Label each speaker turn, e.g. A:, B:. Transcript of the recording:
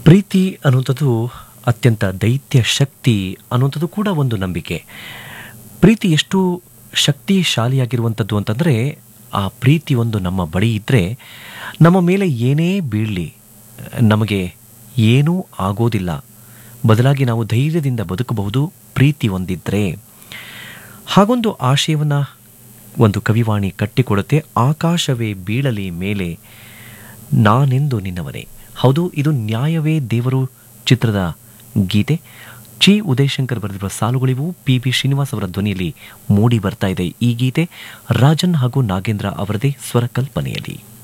A: ಪ್ರೀತಿ ಅನ್ನುವಂಥದ್ದು ಅತ್ಯಂತ ದೈತ್ಯ ಶಕ್ತಿ ಅನ್ನುವಂಥದ್ದು ಕೂಡ ಒಂದು ನಂಬಿಕೆ ಪ್ರೀತಿ ಎಷ್ಟು ಶಕ್ತಿಶಾಲಿಯಾಗಿರುವಂಥದ್ದು ಅಂತಂದರೆ ಆ ಪ್ರೀತಿ ಒಂದು ನಮ್ಮ ಬಳಿ ಇದ್ದರೆ ನಮ್ಮ ಮೇಲೆ ಏನೇ ಬೀಳಲಿ ನಮಗೆ ಏನೂ ಆಗೋದಿಲ್ಲ ಬದಲಾಗಿ ನಾವು ಧೈರ್ಯದಿಂದ ಬದುಕಬಹುದು ಪ್ರೀತಿ ಒಂದಿದ್ದರೆ ಹಾಗೊಂದು ಆಶಯವನ್ನು ಒಂದು ಕವಿವಾಣಿ ಕಟ್ಟಿಕೊಡುತ್ತೆ ಆಕಾಶವೇ ಬೀಳಲಿ ಮೇಲೆ ನಾನೆಂದು ನಿನ್ನವನೇ ಹೌದು ಇದು ನ್ಯಾಯವೇ ದೇವರು ಚಿತ್ರದ ಗೀತೆ ಚಿ ಉದಯಶಂಕರ್ ಬರೆದಿರುವ ಸಾಲುಗಳಿವು ಪಿ ಬಿ ಶ್ರೀನಿವಾಸ್ ಅವರ ಧ್ವನಿಯಲ್ಲಿ ಮೂಡಿ ಬರ್ತಾ ಇದೆ ಈ ಗೀತೆ ರಾಜನ್ ಹಾಗೂ ನಾಗೇಂದ್ರ ಅವರದೇ ಸ್ವರ ಕಲ್ಪನೆಯಲ್ಲಿ